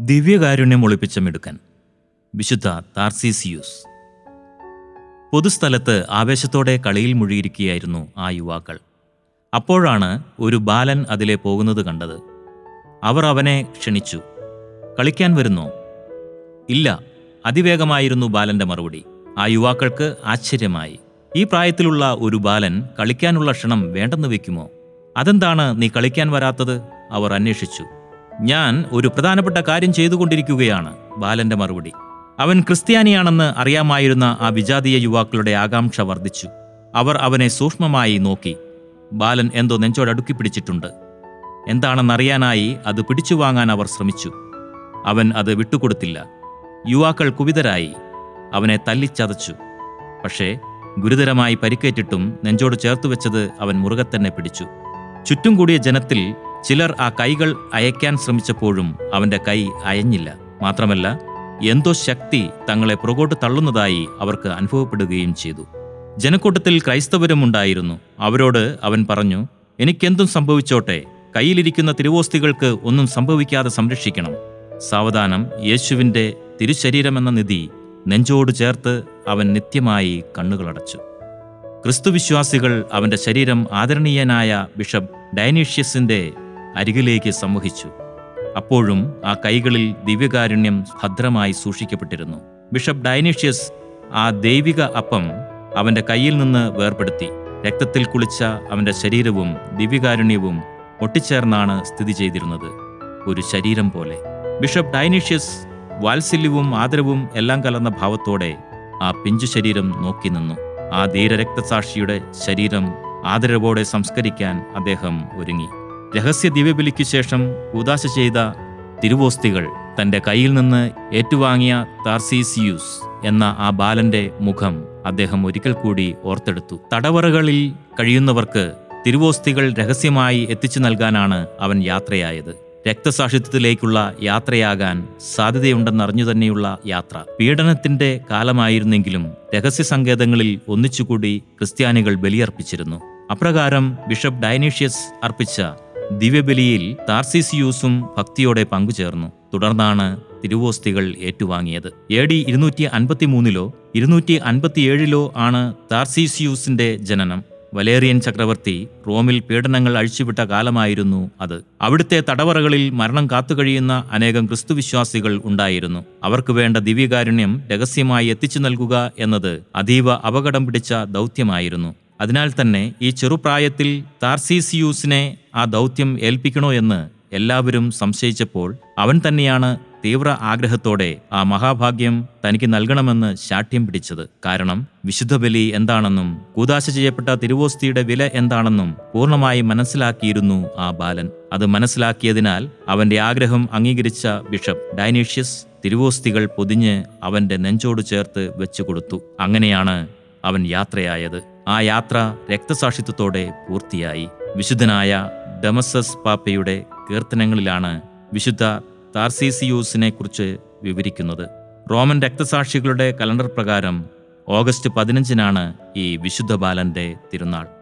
ദിവ്യകാരുണ്യം ഒളിപ്പിച്ച മിടുക്കൻ വിശുദ്ധ താർസീസിയൂസ് പൊതുസ്ഥലത്ത് ആവേശത്തോടെ കളിയിൽ മുഴുകിയിരിക്കുകയായിരുന്നു ആ യുവാക്കൾ അപ്പോഴാണ് ഒരു ബാലൻ അതിലെ പോകുന്നത് കണ്ടത് അവർ അവനെ ക്ഷണിച്ചു കളിക്കാൻ വരുന്നോ ഇല്ല അതിവേഗമായിരുന്നു ബാലന്റെ മറുപടി ആ യുവാക്കൾക്ക് ആശ്ചര്യമായി ഈ പ്രായത്തിലുള്ള ഒരു ബാലൻ കളിക്കാനുള്ള ക്ഷണം വേണ്ടെന്ന് വെക്കുമോ അതെന്താണ് നീ കളിക്കാൻ വരാത്തത് അവർ അന്വേഷിച്ചു ഞാൻ ഒരു പ്രധാനപ്പെട്ട കാര്യം ചെയ്തുകൊണ്ടിരിക്കുകയാണ് ബാലന്റെ മറുപടി അവൻ ക്രിസ്ത്യാനിയാണെന്ന് അറിയാമായിരുന്ന ആ വിജാതീയ യുവാക്കളുടെ ആകാംക്ഷ വർദ്ധിച്ചു അവർ അവനെ സൂക്ഷ്മമായി നോക്കി ബാലൻ എന്തോ നെഞ്ചോടടുക്കി പിടിച്ചിട്ടുണ്ട് എന്താണെന്നറിയാനായി അത് പിടിച്ചു വാങ്ങാൻ അവർ ശ്രമിച്ചു അവൻ അത് വിട്ടുകൊടുത്തില്ല യുവാക്കൾ കുപിതരായി അവനെ തല്ലിച്ചതച്ചു പക്ഷേ ഗുരുതരമായി പരിക്കേറ്റിട്ടും നെഞ്ചോട് ചേർത്തു വെച്ചത് അവൻ മുറുകെ തന്നെ പിടിച്ചു ചുറ്റും കൂടിയ ജനത്തിൽ ചിലർ ആ കൈകൾ അയക്കാൻ ശ്രമിച്ചപ്പോഴും അവന്റെ കൈ അയഞ്ഞില്ല മാത്രമല്ല എന്തോ ശക്തി തങ്ങളെ പുറകോട്ട് തള്ളുന്നതായി അവർക്ക് അനുഭവപ്പെടുകയും ചെയ്തു ജനക്കൂട്ടത്തിൽ ക്രൈസ്തവരും ഉണ്ടായിരുന്നു അവരോട് അവൻ പറഞ്ഞു എനിക്കെന്തും സംഭവിച്ചോട്ടെ കയ്യിലിരിക്കുന്ന തിരുവോസ്തികൾക്ക് ഒന്നും സംഭവിക്കാതെ സംരക്ഷിക്കണം സാവധാനം യേശുവിൻ്റെ തിരുശരീരമെന്ന നിധി നെഞ്ചോട് ചേർത്ത് അവൻ നിത്യമായി കണ്ണുകളടച്ചു ക്രിസ്തുവിശ്വാസികൾ അവന്റെ ശരീരം ആദരണീയനായ ബിഷപ്പ് ഡൈനീഷ്യസിന്റെ അരികിലേക്ക് സംവഹിച്ചു അപ്പോഴും ആ കൈകളിൽ ദിവ്യകാരുണ്യം ഭദ്രമായി സൂക്ഷിക്കപ്പെട്ടിരുന്നു ബിഷപ്പ് ഡൈനീഷ്യസ് ആ ദൈവിക അപ്പം അവന്റെ കയ്യിൽ നിന്ന് വേർപെടുത്തി രക്തത്തിൽ കുളിച്ച അവന്റെ ശരീരവും ദിവ്യകാരുണ്യവും ഒട്ടിച്ചേർന്നാണ് സ്ഥിതി ചെയ്തിരുന്നത് ഒരു ശരീരം പോലെ ബിഷപ്പ് ഡൈനീഷ്യസ് വാത്സല്യവും ആദരവും എല്ലാം കലർന്ന ഭാവത്തോടെ ആ പിഞ്ചു ശരീരം നോക്കി നിന്നു ആ ധീരരക്തസാക്ഷിയുടെ ശരീരം ആദരവോടെ സംസ്കരിക്കാൻ അദ്ദേഹം ഒരുങ്ങി രഹസ്യ ദിവ്യബലിക്കു ശേഷം കൂതാശ ചെയ്ത തിരുവോസ്തികൾ തന്റെ കയ്യിൽ നിന്ന് ഏറ്റുവാങ്ങിയ താർസീസിയൂസ് എന്ന ആ ബാലന്റെ മുഖം അദ്ദേഹം ഒരിക്കൽ കൂടി ഓർത്തെടുത്തു തടവറകളിൽ കഴിയുന്നവർക്ക് തിരുവോസ്തികൾ രഹസ്യമായി എത്തിച്ചു നൽകാനാണ് അവൻ യാത്രയായത് രക്തസാക്ഷിത്വത്തിലേക്കുള്ള യാത്രയാകാൻ സാധ്യതയുണ്ടെന്നറിഞ്ഞു തന്നെയുള്ള യാത്ര പീഡനത്തിന്റെ കാലമായിരുന്നെങ്കിലും രഹസ്യ സങ്കേതങ്ങളിൽ ഒന്നിച്ചുകൂടി ക്രിസ്ത്യാനികൾ ബലിയർപ്പിച്ചിരുന്നു അപ്രകാരം ബിഷപ്പ് ഡൈനീഷ്യസ് അർപ്പിച്ച ദിവ്യബലിയിൽ താർസിസിയൂസും ഭക്തിയോടെ പങ്കുചേർന്നു തുടർന്നാണ് തിരുവോസ്തികൾ ഏറ്റുവാങ്ങിയത് എ ഡി ഇരുന്നൂറ്റി അൻപത്തി മൂന്നിലോ ഇരുന്നൂറ്റി അൻപത്തിയേഴിലോ ആണ് താർസീസിയൂസിന്റെ ജനനം വലേറിയൻ ചക്രവർത്തി റോമിൽ പീഡനങ്ങൾ അഴിച്ചുവിട്ട കാലമായിരുന്നു അത് അവിടുത്തെ തടവറകളിൽ മരണം കാത്തുകഴിയുന്ന അനേകം ക്രിസ്തുവിശ്വാസികൾ ഉണ്ടായിരുന്നു അവർക്ക് വേണ്ട ദിവ്യകാരുണ്യം രഹസ്യമായി എത്തിച്ചു നൽകുക എന്നത് അതീവ അപകടം പിടിച്ച ദൗത്യമായിരുന്നു അതിനാൽ തന്നെ ഈ ചെറുപ്രായത്തിൽ താർസീസിയൂസിനെ ആ ദൗത്യം ഏൽപ്പിക്കണോ എന്ന് എല്ലാവരും സംശയിച്ചപ്പോൾ അവൻ തന്നെയാണ് തീവ്ര ആഗ്രഹത്തോടെ ആ മഹാഭാഗ്യം തനിക്ക് നൽകണമെന്ന് ശാഠ്യം പിടിച്ചത് കാരണം വിശുദ്ധ ബലി എന്താണെന്നും കൂതാശ ചെയ്യപ്പെട്ട തിരുവോസ്തിയുടെ വില എന്താണെന്നും പൂർണ്ണമായി മനസ്സിലാക്കിയിരുന്നു ആ ബാലൻ അത് മനസ്സിലാക്കിയതിനാൽ അവന്റെ ആഗ്രഹം അംഗീകരിച്ച ബിഷപ്പ് ഡൈനീഷ്യസ് തിരുവോസ്തികൾ പൊതിഞ്ഞ് അവന്റെ നെഞ്ചോട് ചേർത്ത് വെച്ചുകൊടുത്തു അങ്ങനെയാണ് അവൻ യാത്രയായത് ആ യാത്ര രക്തസാക്ഷിത്വത്തോടെ പൂർത്തിയായി വിശുദ്ധനായ ഡമസസ് പാപ്പയുടെ കീർത്തനങ്ങളിലാണ് വിശുദ്ധ താർസീസിയൂസിനെ കുറിച്ച് വിവരിക്കുന്നത് റോമൻ രക്തസാക്ഷികളുടെ കലണ്ടർ പ്രകാരം ഓഗസ്റ്റ് പതിനഞ്ചിനാണ് ഈ വിശുദ്ധ ബാലന്റെ തിരുനാൾ